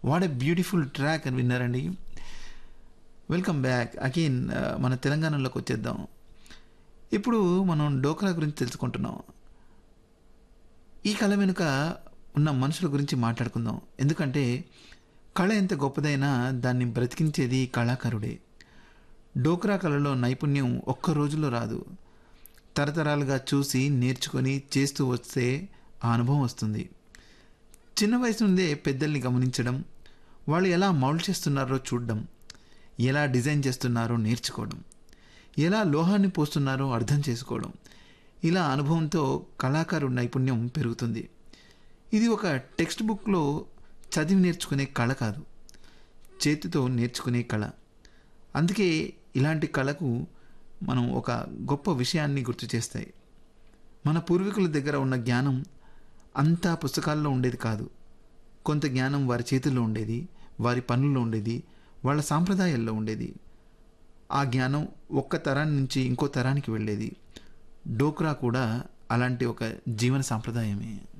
what a beautiful track అని విన్నారండి welcome back again మన తెలంగాణలోకి వచ్చేద్దాం ఇప్పుడు మనం డోక్రా గురించి తెలుసుకుంటున్నాం ఈ కళ వెనుక ఉన్న మనుషుల గురించి మాట్లాడుకుందాం ఎందుకంటే కళ ఎంత గొప్పదైనా దాన్ని బ్రతికించేది కళాకారుడే డోక్రా కళలో నైపుణ్యం ఒక్క రోజులో రాదు తరతరాలుగా చూసి నేర్చుకొని చేస్తూ వస్తే ఆ అనుభవం వస్తుంది చిన్న వయసు నుండే పెద్దల్ని గమనించడం వాళ్ళు ఎలా మౌల్డ్ చేస్తున్నారో చూడడం ఎలా డిజైన్ చేస్తున్నారో నేర్చుకోవడం ఎలా లోహాన్ని పోస్తున్నారో అర్థం చేసుకోవడం ఇలా అనుభవంతో కళాకారు నైపుణ్యం పెరుగుతుంది ఇది ఒక టెక్స్ట్ బుక్లో చదివి నేర్చుకునే కళ కాదు చేతితో నేర్చుకునే కళ అందుకే ఇలాంటి కళకు మనం ఒక గొప్ప విషయాన్ని గుర్తు చేస్తాయి మన పూర్వీకుల దగ్గర ఉన్న జ్ఞానం అంతా పుస్తకాల్లో ఉండేది కాదు కొంత జ్ఞానం వారి చేతుల్లో ఉండేది వారి పనుల్లో ఉండేది వాళ్ళ సాంప్రదాయాల్లో ఉండేది ఆ జ్ఞానం ఒక్క తరాన్ని నుంచి ఇంకో తరానికి వెళ్ళేది డోక్రా కూడా అలాంటి ఒక జీవన సాంప్రదాయమే